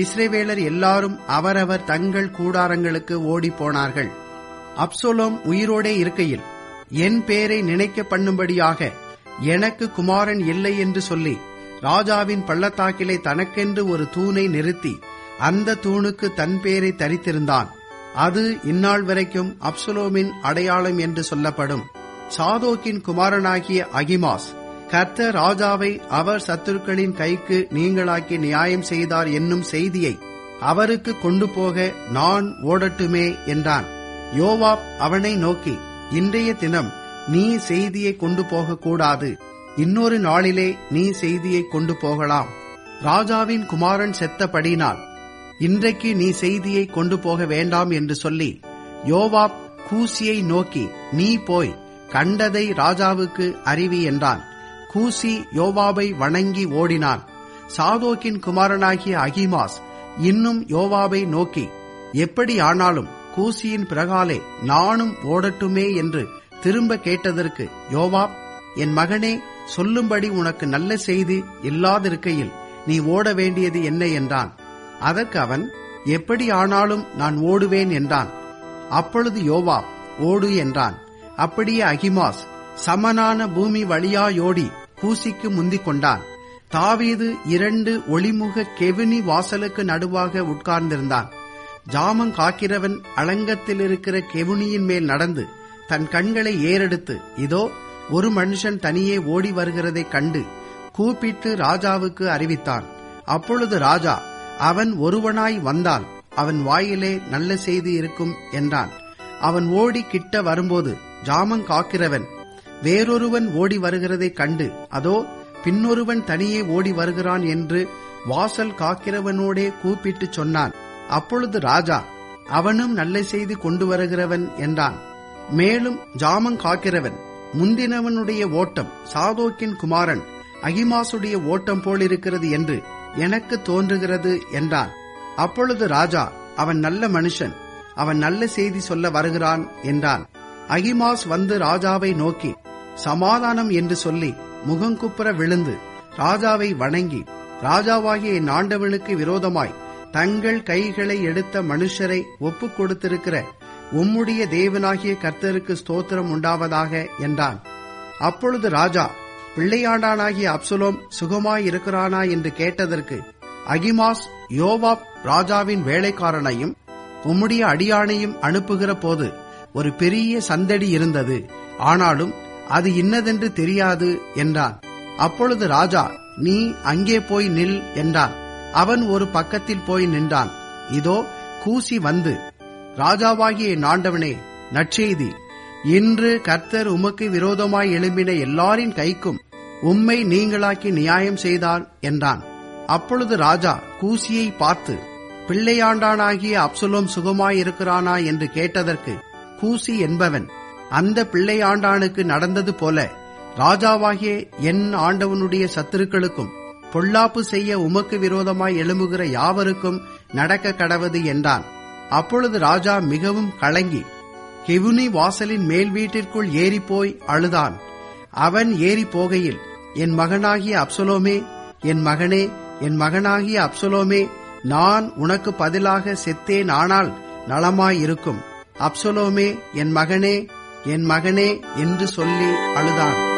இஸ்ரேவேலர் எல்லாரும் அவரவர் தங்கள் கூடாரங்களுக்கு ஓடிப் போனார்கள் அப்சோலோம் உயிரோடே இருக்கையில் என் பேரை நினைக்க பண்ணும்படியாக எனக்கு குமாரன் இல்லை என்று சொல்லி ராஜாவின் பள்ளத்தாக்கிலே தனக்கென்று ஒரு தூணை நிறுத்தி அந்த தூணுக்கு தன் பேரை தரித்திருந்தான் அது இந்நாள் வரைக்கும் அப்சலோமின் அடையாளம் என்று சொல்லப்படும் சாதோக்கின் குமாரனாகிய அகிமாஸ் கர்த்த ராஜாவை அவர் சத்துருக்களின் கைக்கு நீங்களாக்கி நியாயம் செய்தார் என்னும் செய்தியை அவருக்கு கொண்டு போக நான் ஓடட்டுமே என்றான் யோவாப் அவனை நோக்கி இன்றைய தினம் நீ செய்தியை கொண்டு போகக்கூடாது இன்னொரு நாளிலே நீ செய்தியை கொண்டு போகலாம் ராஜாவின் குமாரன் செத்தபடினால் இன்றைக்கு நீ செய்தியை கொண்டு போக வேண்டாம் என்று சொல்லி யோவாப் கூசியை நோக்கி நீ போய் கண்டதை ராஜாவுக்கு அறிவி என்றான் கூசி யோவாபை வணங்கி ஓடினான் சாதோக்கின் குமாரனாகிய அகிமாஸ் இன்னும் யோவாபை நோக்கி எப்படி ஆனாலும் கூசியின் பிறகாலே நானும் ஓடட்டுமே என்று திரும்ப கேட்டதற்கு யோவாப் என் மகனே சொல்லும்படி உனக்கு நல்ல செய்தி இல்லாதிருக்கையில் நீ ஓட வேண்டியது என்ன என்றான் அதற்கு அவன் எப்படி ஆனாலும் நான் ஓடுவேன் என்றான் அப்பொழுது யோவாப் ஓடு என்றான் அப்படியே அகிமாஸ் சமனான பூமி வழியாயோடி கூசிக்கு முந்திக் கொண்டான் தாவீது இரண்டு ஒளிமுக கெவினி வாசலுக்கு நடுவாக உட்கார்ந்திருந்தான் ஜாமம் காக்கிறவன் அலங்கத்தில் இருக்கிற கெவுனியின் மேல் நடந்து தன் கண்களை ஏறெடுத்து இதோ ஒரு மனுஷன் தனியே ஓடி வருகிறதைக் கண்டு கூப்பிட்டு ராஜாவுக்கு அறிவித்தான் அப்பொழுது ராஜா அவன் ஒருவனாய் வந்தால் அவன் வாயிலே நல்ல செய்தி இருக்கும் என்றான் அவன் ஓடி கிட்ட வரும்போது ஜாமம் காக்கிறவன் வேறொருவன் ஓடி வருகிறதைக் கண்டு அதோ பின்னொருவன் தனியே ஓடி வருகிறான் என்று வாசல் காக்கிறவனோடே கூப்பிட்டு சொன்னான் அப்பொழுது ராஜா அவனும் நல்ல செய்தி கொண்டு வருகிறவன் என்றான் மேலும் ஜாமம் காக்கிறவன் முந்தினவனுடைய ஓட்டம் சாதோக்கின் குமாரன் அகிமாசுடைய ஓட்டம் போலிருக்கிறது என்று எனக்கு தோன்றுகிறது என்றான் அப்பொழுது ராஜா அவன் நல்ல மனுஷன் அவன் நல்ல செய்தி சொல்ல வருகிறான் என்றான் அகிமாஸ் வந்து ராஜாவை நோக்கி சமாதானம் என்று சொல்லி முகங்குப்புற விழுந்து ராஜாவை வணங்கி ராஜாவாகிய என் ஆண்டவனுக்கு விரோதமாய் தங்கள் கைகளை எடுத்த மனுஷரை ஒப்புக் கொடுத்திருக்கிற உம்முடைய தேவனாகிய கர்த்தருக்கு ஸ்தோத்திரம் உண்டாவதாக என்றான் அப்பொழுது ராஜா பிள்ளையாண்டானாகிய அப்சுலோம் சுகமாயிருக்கிறானா என்று கேட்டதற்கு அகிமாஸ் யோவாப் ராஜாவின் வேலைக்காரனையும் உம்முடைய அடியானையும் அனுப்புகிற போது ஒரு பெரிய சந்தடி இருந்தது ஆனாலும் அது இன்னதென்று தெரியாது என்றான் அப்பொழுது ராஜா நீ அங்கே போய் நில் என்றான் அவன் ஒரு பக்கத்தில் போய் நின்றான் இதோ கூசி வந்து ராஜாவாகிய என் ஆண்டவனே நற்செய்தி இன்று கர்த்தர் உமக்கு விரோதமாய் எழும்பின எல்லாரின் கைக்கும் உம்மை நீங்களாக்கி நியாயம் செய்தார் என்றான் அப்பொழுது ராஜா கூசியை பார்த்து பிள்ளையாண்டானாகிய அப்சுலோம் சுகமாயிருக்கிறானா என்று கேட்டதற்கு கூசி என்பவன் அந்த பிள்ளையாண்டானுக்கு நடந்தது போல ராஜாவாகிய என் ஆண்டவனுடைய சத்துருக்களுக்கும் பொல்லாப்பு செய்ய உமக்கு விரோதமாய் எழும்புகிற யாவருக்கும் நடக்க கடவது என்றான் அப்பொழுது ராஜா மிகவும் கலங்கி கெவுனி வாசலின் மேல் வீட்டிற்குள் ஏறிப்போய் அழுதான் அவன் ஏறி போகையில் என் மகனாகிய அப்சலோமே என் மகனே என் மகனாகிய அப்சலோமே நான் உனக்கு பதிலாக செத்தேன் ஆனால் நலமாயிருக்கும் அப்சலோமே என் மகனே என் மகனே என்று சொல்லி அழுதான்